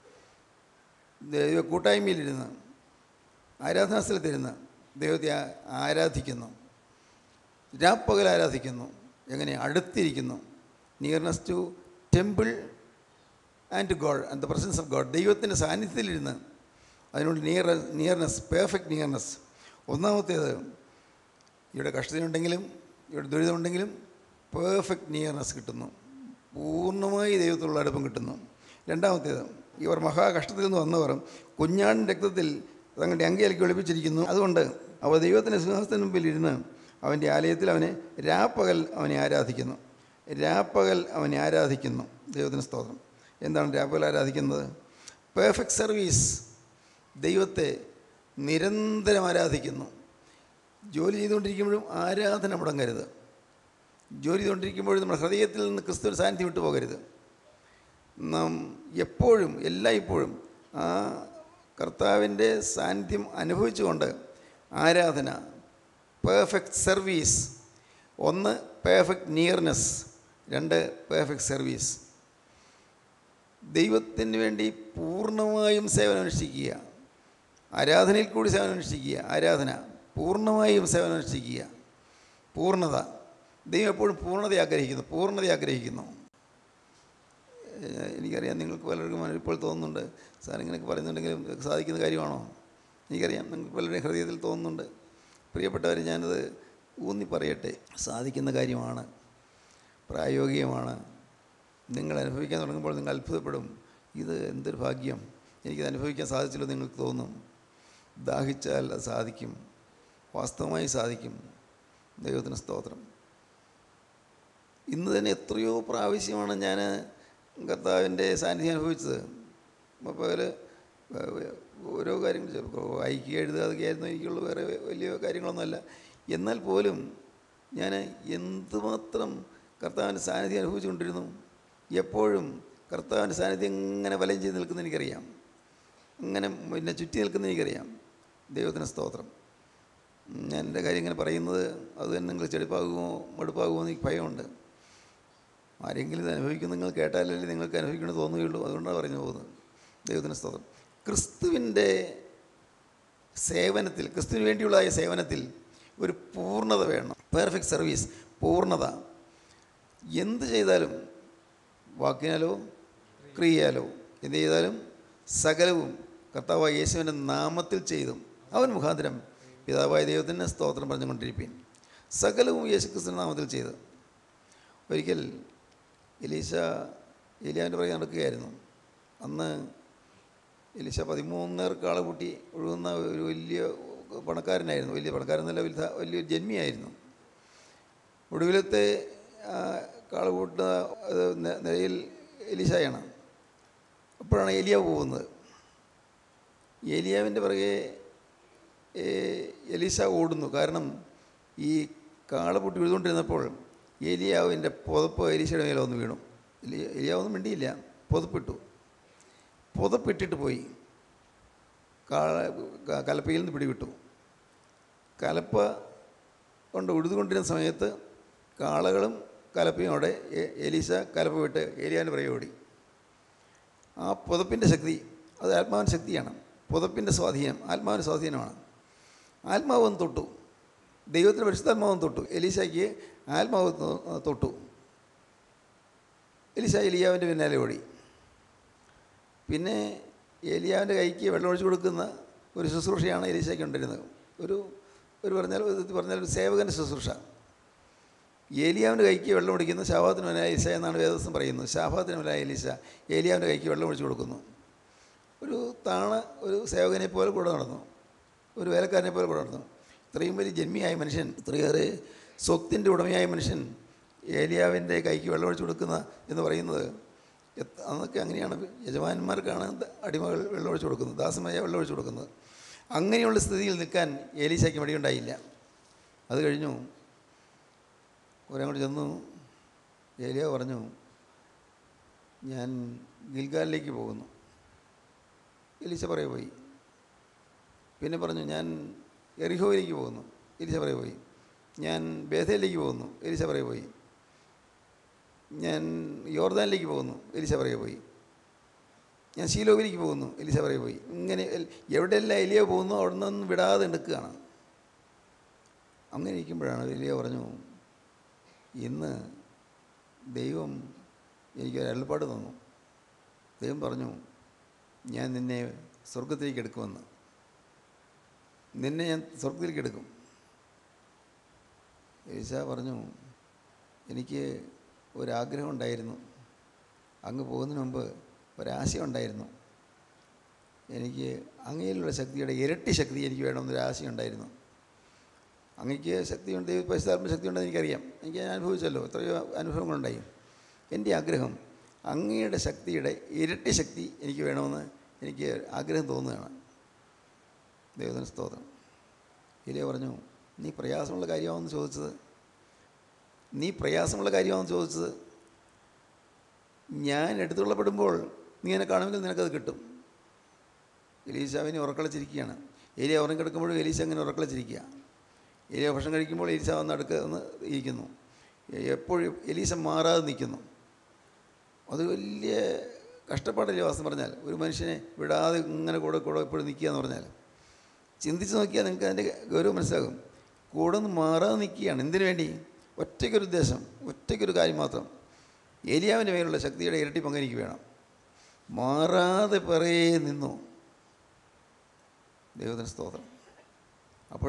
ദൈവ കൂട്ടായ്മയിലിരുന്ന് ആരാധനാ സ്ഥലത്തിരുന്ന് ദൈവത്തെ ആ- ആരാധിക്കുന്നു രാപ്പകൽ ആരാധിക്കുന്നു എങ്ങനെ അടുത്തിരിക്കുന്നു nearness to temple and God and the presence of God ദൈവത്തിൻ്റെ സാന്നിധ്യത്തിലിരുന്ന് അതിനോട് നിയർ നിയർനെസ് പെർഫെക്റ്റ് നിയർനെസ് ഒന്നാമത്തേത് ഇവിടെ കഷ്ടതയുണ്ടെങ്കിലും ഇവിടെ ദുരിതമുണ്ടെങ്കിലും പെർഫെക്റ്റ് നിയർനെസ് കിട്ടുന്നു പൂർണ്ണമായി ദൈവത്തിലുള്ള അടുപ്പം കിട്ടുന്നു രണ്ടാമത്തേത് ഇവർ മഹാകഷ്ടത്തിൽ നിന്ന് വന്നവർ കുഞ്ഞാടിൻ രക്തത്തിൽ തങ്ങളുടെ അങ്കിയലക്കി ഒളിപ്പിച്ചിരിക്കുന്നു അതുകൊണ്ട് അവർ ദൈവത്തിൻ്റെ സിംഹാസനത്തിന് മുമ്പിൽ ഇരുന്ന് അവൻ്റെ ആലയത്തിൽ അവനെ രാപ്പകൽ അവനെ ആരാധിക്കുന്നു രാപ്പകൽ അവനെ ആരാധിക്കുന്നു ദൈവത്തിന് സ്തോത്രം എന്താണ് രാപ്പകൽ ആരാധിക്കുന്നത് പെർഫെക്റ്റ് സർവീസ് ദൈവത്തെ നിരന്തരം ആരാധിക്കുന്നു ജോലി ചെയ്തുകൊണ്ടിരിക്കുമ്പോഴും ആരാധന മുടങ്ങരുത് ജോലി ചെയ്തുകൊണ്ടിരിക്കുമ്പോഴും നമ്മുടെ ഹൃദയത്തിൽ നിന്ന് ക്രിസ്തു സാന്നിധ്യം വിട്ടു പോകരുത് നാം എപ്പോഴും എല്ലായ്പ്പോഴും ആ കർത്താവിൻ്റെ സാന്നിധ്യം അനുഭവിച്ചുകൊണ്ട് ആരാധന പെർഫെക്റ്റ് സർവീസ് ഒന്ന് പെർഫെക്റ്റ് നിയർനെസ് രണ്ട് പെർഫെക്റ്റ് സർവീസ് ദൈവത്തിന് വേണ്ടി പൂർണ്ണമായും സേവനം അനുഷ്ഠിക്കുക ആരാധനയിൽ കൂടി സേവനം അനുഷ്ഠിക്കുക ആരാധന പൂർണ്ണമായും സേവനം അനുഷ്ഠിക്കുക പൂർണ്ണത ദൈവം എപ്പോഴും പൂർണ്ണത ആഗ്രഹിക്കുന്നു പൂർണ്ണത ആഗ്രഹിക്കുന്നു ഏഹ് എനിക്കറിയാം നിങ്ങൾക്ക് പലർക്കും ഇപ്പോൾ തോന്നുന്നുണ്ട് സാർ ഇങ്ങനെയൊക്കെ പറയുന്നുണ്ടെങ്കിലും ഇതൊക്കെ സാധിക്കുന്ന കാര്യമാണോ എനിക്കറിയാം നിങ്ങൾക്ക് പലരുടെയും ഹൃദയത്തിൽ തോന്നുന്നുണ്ട് പ്രിയപ്പെട്ടവർ ഞാനത് ഊന്നി പറയട്ടെ സാധിക്കുന്ന കാര്യമാണ് പ്രായോഗികമാണ് നിങ്ങൾ അനുഭവിക്കാൻ തുടങ്ങുമ്പോൾ നിങ്ങൾ അത്ഭുതപ്പെടും ഇത് എന്തൊരു ഭാഗ്യം എനിക്കിത് അനുഭവിക്കാൻ സാധിച്ചല്ലോ നിങ്ങൾക്ക് തോന്നും ദാഹിച്ചാൽ അത് സാധിക്കും വാസ്തവമായി സാധിക്കും ദൈവത്തിന് സ്തോത്രം ഇന്ന് തന്നെ എത്രയോ പ്രാവശ്യമാണ് ഞാൻ കർത്താവിൻ്റെ സാന്നിധ്യം അനുഭവിച്ചത് അപ്പോൾ ഓരോ കാര്യങ്ങൾ ചിലപ്പോൾ വായിക്കുക എഴുതുക അതൊക്കെ ആയിരുന്നു എനിക്കുള്ള വേറെ വലിയ കാര്യങ്ങളൊന്നുമല്ല എന്നാൽ പോലും ഞാൻ എന്തുമാത്രം കർത്താവിൻ്റെ സാന്നിധ്യം അനുഭവിച്ചുകൊണ്ടിരുന്നു എപ്പോഴും കർത്താവിൻ്റെ സാന്നിധ്യം ഇങ്ങനെ വലയം ചെയ്ത് നിൽക്കുന്ന എനിക്കറിയാം അങ്ങനെ പിന്നെ ചുറ്റി നിൽക്കുന്ന എനിക്കറിയാം ദൈവത്തിന് സ്തോത്രം ഞാൻ എൻ്റെ കാര്യം ഇങ്ങനെ പറയുന്നത് അത് തന്നെ നിങ്ങൾ ചെടുപ്പാകുമോ മടുപ്പാകുമോ എന്ന് എനിക്ക് ഭയമുണ്ട് ആരെങ്കിലും ഇത് അനുഭവിക്കും നിങ്ങൾ കേട്ടാലല്ലേ നിങ്ങൾക്ക് അനുഭവിക്കണമെന്ന് തോന്നുകയുള്ളൂ അതുകൊണ്ടാണ് പറഞ്ഞു പോകുന്നത് ദൈവത്തിന് സ്തോത്രം ക്രിസ്തുവിൻ്റെ സേവനത്തിൽ ക്രിസ്തുവിന് വേണ്ടിയുള്ളതായ സേവനത്തിൽ ഒരു പൂർണ്ണത വേണം പെർഫെക്റ്റ് സർവീസ് പൂർണ്ണത എന്ത് ചെയ്താലും വാക്കിനാലോ ക്രിയയാലോ എന്ത് ചെയ്താലും സകലവും കർത്താവായ യേശുവിൻ്റെ നാമത്തിൽ ചെയ്തും അവൻ മുഖാന്തരം പിതാവായ ദൈവത്തിന് സ്തോത്രം പറഞ്ഞുകൊണ്ടിരിപ്പീൻ സകലവും യേശു ക്രിസ്തുവിൻ്റെ നാമത്തിൽ ചെയ്ത് ഒരിക്കൽ എലീശ ഏലിയാവിൻ്റെ പുറകെ നടക്കുകയായിരുന്നു അന്ന് എലീശ പതിമൂന്നേർക്ക് ആളെ കൂട്ടി ഒഴുകുന്ന ഒരു വലിയ പണക്കാരനായിരുന്നു വലിയ പണക്കാരനല്ല വലുത വലിയൊരു ജന്മിയായിരുന്നു ഒടുവിലത്തെ ആ, കാളകൂട്ട അത് നെ- നിലയിൽ എലീശായാണ് അപ്പോഴാണ് ഏലിയാവ് പോകുന്നത് ഏലിയാവിൻ്റെ പുറകെ ഏ, എലീശ ഓടുന്നു കാരണം ഈ കാളപൊട്ടി വീഴുകൊണ്ടിരുന്നപ്പോൾ ഏലിയാവിൻ്റെ പുതപ്പ് എലീശയുടെ മേലെ വന്ന് വീണു എലി- ഏലിയാവൊന്നും മിണ്ടിയില്ല പുതപ്പിട്ടു പുതപ്പിട്ടിട്ട് പോയി കാള ക- കലപ്പയിൽ നിന്ന് പിടിവിട്ടു കലപ്പ കൊണ്ട് ഉഴുതുകൊണ്ടിരുന്ന സമയത്ത് കാളകളും കലപ്പയും അവിടെ എ- എലീശ കലപ്പ വിട്ട് ഏലിയാവിൻ്റെ പുറകെ ഓടി ആ പുതപ്പിൻ്റെ ശക്തി അത് ആത്മാവിൻ്റെ ശക്തിയാണ് പുതപ്പിൻ്റെ സ്വാധീനം ആത്മാവിൻ്റെ സ്വാധീനമാണ് ആത്മാവ് ഒന്ന് തൊട്ടു ദൈവത്തിൻ്റെ പരിശുദ്ധാത്മാവും തൊട്ടു എലീശയ്ക്ക് ആത്മാവ് തൊ- തൊട്ടു എലീശ എലിയാവിൻ്റെ പിന്നാലെ ഓടി പിന്നെ ഏലിയാവിൻ്റെ കൈക്ക് വെള്ളം ഒഴിച്ചു കൊടുക്കുന്ന ഒരു ശുശ്രൂഷയാണ് എലീശയ്ക്ക് ഉണ്ടായിരുന്നത് ഒരു ഒരു പറഞ്ഞാൽ ഒരു വിധത്തിൽ പറഞ്ഞാൽ ഒരു സേവകൻ്റെ ശുശ്രൂഷ ഏലിയാവിൻ്റെ കൈക്ക് വെള്ളം ഒടിക്കുന്ന ശാഭാത്തിന് മേലായ എലിശ എന്നാണ് വേദവസം പറയുന്നത് ശാഭാത്തിന് മേലായ എലിശ ഏലിയാവിൻ്റെ കൈക്ക് വെള്ളം ഒഴിച്ചു കൊടുക്കുന്നു ഒരു താണ ഒരു സേവകനെ പോലെ കൂടെ നടന്നു ഒരു വേലക്കാരനെ പോലെ കൂടെ നടന്നു ഇത്രയും വലിയ ജന്മിയായ മനുഷ്യൻ ഇത്രയേറെ സ്വത്തിൻ്റെ ഉടമയായ മനുഷ്യൻ ഏലിയാവിൻ്റെ കൈക്ക് വെള്ളം ഒഴിച്ചു കൊടുക്കുന്ന എന്ന് പറയുന്നത് എത്ര- അന്നൊക്കെ അങ്ങനെയാണ് യജമാനന്മാർക്കാണ് ദ- അടിമകൾ വെള്ളം ഒഴിച്ചു കൊടുക്കുന്നത് ദാസമായ വെള്ളം ഒഴിച്ചു കൊടുക്കുന്നത് അങ്ങനെയുള്ള സ്ഥിതിയിൽ നിൽക്കാൻ ഏലീശയ്ക്ക് മടിയുണ്ടായില്ല അത് കഴിഞ്ഞു കുറെ അങ്ങോട്ട് ചെന്നു ഏലിയ പറഞ്ഞു ഞാൻ ഗിൽഗാലിലേക്ക് പോകുന്നു എലീശ പറയെ പോയി പിന്നെ പറഞ്ഞു ഞാൻ എറിഹോയിലേക്ക് പോകുന്നു എലീശ പറയെ പോയി ഞാൻ ബേഥയിലേക്ക് പോകുന്നു എലീശ പറയെ പോയി ഞാൻ യോർദാനിലേക്ക് പോകുന്നു എലീശ പറയെ പോയി ഞാൻ ശീലോവിലേക്ക് പോകുന്നു എലീശ പറയെ പോയി ഇങ്ങനെ എൽ- എവിടെയെല്ലാം എലിയ പോകുന്നു അവിടെ നിന്നൊന്നും വിടാതെ നിൽക്കുകയാണ് അങ്ങനെ ഇരിക്കുമ്പോഴാണ് എലിയ പറഞ്ഞു ഇന്ന് ദൈവം എനിക്കൊരു അരുളപ്പാട് തന്നു ദൈവം പറഞ്ഞു ഞാൻ നിന്നെ സ്വർഗത്തിലേക്ക് എടുക്കുമെന്ന് നിന്നെ ഞാൻ സ്വർഗത്തിലേക്ക് എടുക്കും ഏശ പറഞ്ഞു എനിക്ക് ഒരാഗ്രഹം ഉണ്ടായിരുന്നു അങ്ങ് പോകുന്നതിന് മുമ്പ് ഒരാശയം ഉണ്ടായിരുന്നു എനിക്ക് അങ്ങയിലുള്ള ശക്തിയുടെ ഇരട്ടി ശക്തി എനിക്ക് വേണമെന്നൊരു ആശയം ഉണ്ടായിരുന്നു അങ്ങക്ക് ശക്തിയുണ്ട് പരിശുദ്ധാത്മ ശക്തി ഉണ്ടെന്ന് എനിക്കറിയാം എനിക്ക് ഞാൻ അനുഭവിച്ചല്ലോ എത്രയോ അനുഭവങ്ങളുണ്ടായി എൻ്റെ ആഗ്രഹം അങ്ങയുടെ ശക്തിയുടെ ഇരട്ടി ശക്തി എനിക്ക് വേണമെന്ന് എനിക്ക് ആഗ്രഹം തോന്നുകയാണ് ദൈവത്തിന് സ്തോത്രം ഇല്ലേ പറഞ്ഞു നീ പ്രയാസമുള്ള കാര്യമാണെന്ന് ചോദിച്ചത് നീ പ്രയാസമുള്ള കാര്യമാണെന്ന് ചോദിച്ചത് ഞാൻ എടുത്തുകൊള്ളപ്പെടുമ്പോൾ നീ എന്നെ കാണുമെങ്കിൽ നിനക്കത് കിട്ടും എലീശാവിനെ ഉറക്കളച്ചിരിക്കുകയാണ് ഏലിയ ഉറങ്ങി കിടക്കുമ്പോഴും എലീശ അങ്ങനെ ഉറക്കളച്ചിരിക്കുക ഏലിയ ഭക്ഷണം കഴിക്കുമ്പോൾ എലീശ വന്ന് അടുക്ക വന്ന് ഇരിക്കുന്നു എപ്പോഴും എലീശ മാറാതെ നിൽക്കുന്നു അത് വലിയ കഷ്ടപ്പാടല്ലേ വാസം പറഞ്ഞാൽ ഒരു മനുഷ്യനെ വിടാതെ ഇങ്ങനെ കൂടെ കൂടെ എപ്പോഴും നിൽക്കുക എന്ന് പറഞ്ഞാൽ ചിന്തിച്ച് നോക്കിയാൽ നിങ്ങൾക്ക് അതിൻ്റെ ഗൗരവം മനസ്സിലാകും കൂടെ നിന്ന് മാറാതെ നിൽക്കുകയാണ് എന്തിനു വേണ്ടി ഒറ്റയ്ക്കൊരു ഉദ്ദേശം ഒറ്റയ്ക്കൊരു കാര്യം മാത്രം ഏലിയാവിൻ്റെ മേലുള്ള ശക്തിയുടെ ഇരട്ടി പങ്ക് എനിക്ക് വേണം മാറാതെ പറയേ നിന്നു ദൈവത്തിന് സ്തോത്രം അപ്പോൾ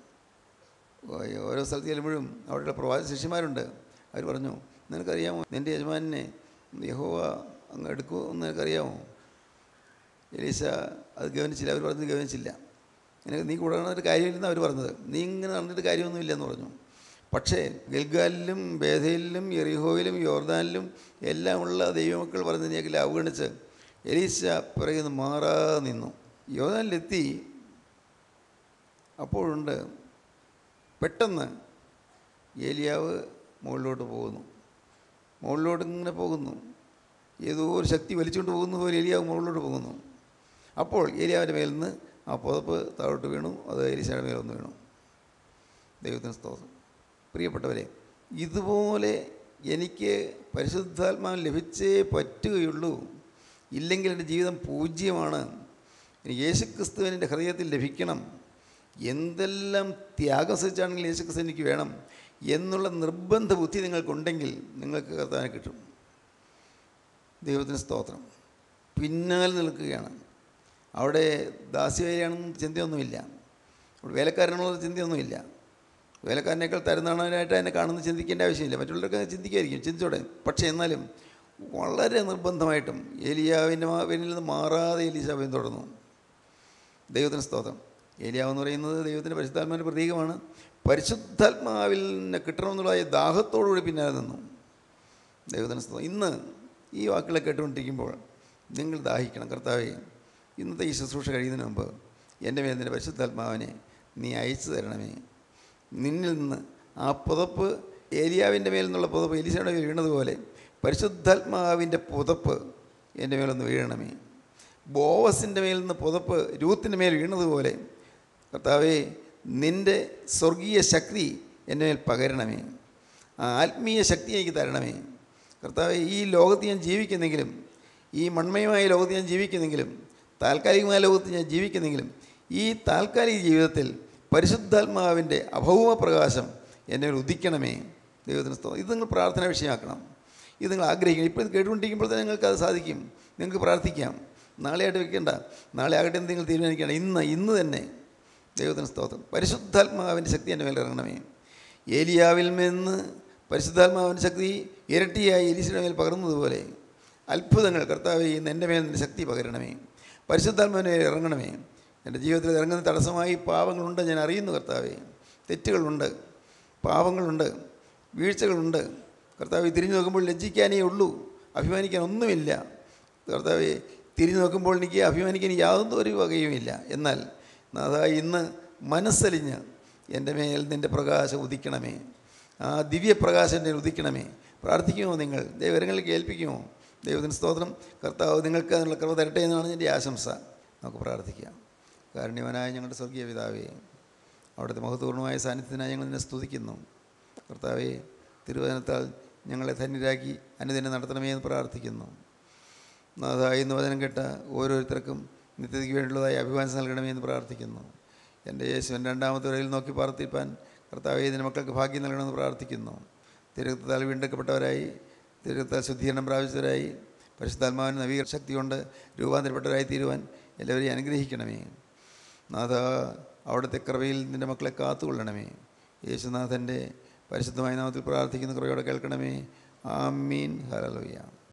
ഓരോ സ്ഥലത്ത് ചെല്ലുമ്പോഴും അവിടെയുള്ള പ്രവാചക ശിഷ്യന്മാരുണ്ട് അവർ പറഞ്ഞു നിനക്കറിയാമോ നിൻ്റെ യജമാനെ യഹോവ അങ്ങ് എടുക്കുമെന്ന് നിനക്കറിയാമോ എലീശ അത് ഗവനിച്ചില്ല അവർ പറഞ്ഞത് ഗവനിച്ചില്ല നിനക്ക് നീ കൂടെ നടന്നിട്ട് കാര്യമില്ലെന്ന് അവർ പറഞ്ഞത് നീ ഇങ്ങനെ നടന്നിട്ട് കാര്യമൊന്നുമില്ലെന്ന് പറഞ്ഞു പക്ഷേ ഗൽഗാലിലും ബേധയിലും എറിഹോയിലും യോർദാനിലും എല്ലാം ഉള്ള ദൈവമക്കൾ പറഞ്ഞതിനേക്കില്ല അവഗണിച്ച് എലീശ പിറകുന്ന മാറാതെ നിന്നു യോർദാനിലെത്തി അപ്പോഴുണ്ട് പെട്ടെന്ന് ഏലിയാവ് മുകളിലോട്ട് പോകുന്നു മുകളിലോട്ട് ഇങ്ങനെ പോകുന്നു ഏതോ ഒരു ശക്തി വലിച്ചുകൊണ്ട് പോകുന്ന പോലെ ഏലിയാവ് മുകളിലോട്ട് പോകുന്നു അപ്പോൾ ഏലിയാവിൻ്റെ മേലിൽ നിന്ന് ആ പുതപ്പ് താഴോട്ട് വീണു അത് എലിശയുടെ മേൽ ഒന്ന് വീണു ദൈവത്തിന് സ്തോത്രം പ്രിയപ്പെട്ടവരെ ഇതുപോലെ എനിക്ക് പരിശുദ്ധാത്മാവ് ലഭിച്ചേ പറ്റുകയുള്ളൂ ഇല്ലെങ്കിൽ എൻ്റെ ജീവിതം പൂജ്യമാണ് എനിക്ക് യേശുക്രിസ്തു എൻ്റെ ഹൃദയത്തിൽ ലഭിക്കണം എന്തെല്ലാം ത്യാഗം സഹിച്ചാണെങ്കിൽ യേശുക്രിസ്തു എനിക്ക് വേണം എന്നുള്ള നിർബന്ധ ബുദ്ധി നിങ്ങൾക്കുണ്ടെങ്കിൽ നിങ്ങൾക്ക് കർത്താവിനെ കിട്ടും ദൈവത്തിന് സ്തോത്രം പിന്നാലെ നിൽക്കുകയാണ് അവിടെ ദാസ്യവരെയാണെന്ന് ചിന്തയൊന്നുമില്ല അവിടെ വേലക്കാരനുള്ള ചിന്തയൊന്നുമില്ല വേലക്കാരനേക്കാൾ തരുന്നതായിട്ട് എന്നെ കാണുന്ന ചിന്തിക്കേണ്ട ആവശ്യമില്ല മറ്റുള്ളവർക്ക് ചിന്തിക്കായിരിക്കും ചിന്തിച്ചോടെ പക്ഷേ എന്നാലും വളരെ നിർബന്ധമായിട്ടും ഏലിയാവിൻ്റെ പേരിൽ നിന്ന് മാറാതെ എലീശാവിൻ തുടർന്നു ദൈവത്തിന് സ്തോത്രം ഏലിയാവ് എന്ന് പറയുന്നത് ദൈവത്തിൻ്റെ പരിശുദ്ധാത്മാവിൻ്റെ പ്രതീകമാണ് പരിശുദ്ധാത്മാവിൽ നിന്ന് കിട്ടണമെന്നുള്ള ആ ദാഹത്തോടുകൂടി പിന്നാലെ നിന്നു ദൈവത്തിന് സ്തോത്രം ഇന്ന് ഈ വാക്കുകളെ കേട്ടുകൊണ്ടിരിക്കുമ്പോൾ നിങ്ങൾ ദാഹിക്കണം കർത്താവേ ഇന്നത്തെ ഈ ശുശ്രൂഷ കഴിയുന്നതിന് മുമ്പ് എൻ്റെ മേൽ നിൻ്റെ പരിശുദ്ധാത്മാവിനെ നീ അയച്ചു തരണമേ നിന്നിൽ നിന്ന് ആ പുതപ്പ് ഏലിയാവിൻ്റെ മേൽ നിന്നുള്ള പുതപ്പ് എലിശയുടെ മേൽ വീണതുപോലെ പരിശുദ്ധാത്മാവിൻ്റെ പുതപ്പ് എൻ്റെ മേലൊന്ന് വീഴണമേ ബോവസിൻ്റെ മേൽ നിന്ന് പുതപ്പ് രൂത്തിൻ്റെ മേൽ വീണതുപോലെ കർത്താവേ നിൻ്റെ സ്വർഗീയ ശക്തി എൻ്റെ മേൽ പകരണമേ ആ ആത്മീയ ശക്തി എനിക്ക് തരണമേ കർത്താവെ ഈ ലോകത്ത് ഞാൻ ജീവിക്കുന്നെങ്കിലും ഈ മൺമയമായ ലോകത്ത് ഞാൻ ജീവിക്കുന്നെങ്കിലും താൽക്കാലികമായ ലോകത്ത് ഞാൻ ജീവിക്കുന്നെങ്കിലും ഈ താൽക്കാലിക ജീവിതത്തിൽ പരിശുദ്ധാത്മാവിൻ്റെ അഭൗമ പ്രകാശം എന്നെ മേൽ ഉദിക്കണമേ ദൈവത്തിന് സ്തോത്രം ഇത് നിങ്ങൾ പ്രാർത്ഥന വിഷയമാക്കണം ഇത് നിങ്ങൾ ആഗ്രഹിക്കണം ഇപ്പോൾ ഇത് കേട്ടുകൊണ്ടിരിക്കുമ്പോൾ തന്നെ നിങ്ങൾക്ക് അത് സാധിക്കും നിങ്ങൾക്ക് പ്രാർത്ഥിക്കാം നാളെയായിട്ട് വെക്കേണ്ട നാളെ ആകട്ടെ എന്ന് നിങ്ങൾ തീരുമാനിക്കണം ഇന്ന് ഇന്ന് തന്നെ ദൈവത്തിന് സ്തോത്രം പരിശുദ്ധാത്മാവിൻ്റെ ശക്തി എൻ്റെ മേൽ ഇറങ്ങണമേ ഏലിയാവിൽ നിന്ന് പരിശുദ്ധാത്മാവിൻ്റെ ശക്തി ഇരട്ടിയായി എലീശയുടെ മേൽ പകർന്നതുപോലെ അത്ഭുതങ്ങൾ കർത്താവ് ഇന്ന് എൻ്റെ മേൽ നിൻ്റെ ശക്തി പകരണമേ പരിശുദ്ധാത്മാവിൻ്റെ മേൽ ഇറങ്ങണമേ എൻ്റെ ജീവിതത്തിൽ ഇറങ്ങുന്ന തടസ്സമായി പാവങ്ങളുണ്ട് ഞാൻ അറിയുന്നു കർത്താവേ തെറ്റുകളുണ്ട് പാവങ്ങളുണ്ട് വീഴ്ചകളുണ്ട് കർത്താവ് തിരിഞ്ഞു നോക്കുമ്പോൾ ലജ്ജിക്കാനേ ഉള്ളൂ അഭിമാനിക്കാൻ ഒന്നുമില്ല കർത്താവെ തിരിഞ്ഞു നോക്കുമ്പോൾ എനിക്ക് അഭിമാനിക്കാൻ യാതൊരു വകയുമില്ല എന്നാൽ നാഥ ഇന്ന് മനസ്സലിഞ്ഞ് എൻ്റെ മേൽ നിൻ്റെ പ്രകാശം ഉദിക്കണമേ ആ ദിവ്യപ്രകാശം എൻ്റെ ഉദിക്കണമേ പ്രാർത്ഥിക്കുമോ നിങ്ങൾ ദൈവരങ്ങളിൽ ഏൽപ്പിക്കുമോ ദൈവത്തിന് സ്തോത്രം കർത്താവ് നിങ്ങൾക്ക് അതിനുള്ള കൃപ തരട്ടെ എന്നാണ് എൻ്റെ ആശംസ നമുക്ക് പ്രാർത്ഥിക്കാം കാരുണ്യവനായ ഞങ്ങളുടെ സ്വർഗീയ പിതാവേ അവിടുത്തെ മഹത്വപൂർണ്ണമായ സാന്നിധ്യത്തിനായി ഞങ്ങൾ നിന്നെ സ്തുതിക്കുന്നു കർത്താവെ തിരുവചനത്താൽ ഞങ്ങളെ ധന്യരാക്കി അനുദിനം നടത്തണമേ എന്ന് പ്രാർത്ഥിക്കുന്നു നാഥ ഇന്ന് വചനം കേട്ട ഓരോരുത്തർക്കും നിത്യതയ്ക്ക് വേണ്ടിയുള്ളതായി അഭിമാനം നൽകണമേ എന്ന് പ്രാർത്ഥിക്കുന്നു എൻ്റെ യേശുവൻ രണ്ടാമത്തെ വരയിൽ നോക്കി പ്രാർത്ഥിപ്പാൻ കർത്താവെ ഇതിന് മക്കൾക്ക് ഭാഗ്യം നൽകണമെന്ന് പ്രാർത്ഥിക്കുന്നു തിരുത്താൽ വീണ്ടെടുക്കപ്പെട്ടവരായി തിരുത്താൽ ശുദ്ധീകരണം പ്രാപിച്ചവരായി പരിശുദ്ധാത്മാവിന് നവീകരണ ശക്തി കൊണ്ട് രൂപാന്തരപ്പെട്ടവരായി തീരുവാൻ എല്ലാവരെയും അനുഗ്രഹിക്കണമേ നാഥ അവിടുത്തെ കൃപയിൽ നിൻ്റെ മക്കളെ കാത്തുകൊള്ളണമേ യേശുനാഥൻ്റെ പരിശുദ്ധമായ നാമത്തിൽ പ്രാർത്ഥിക്കുന്ന കൃപയോടെ കേൾക്കണമേ ആമീൻ ഹലലോയ്യ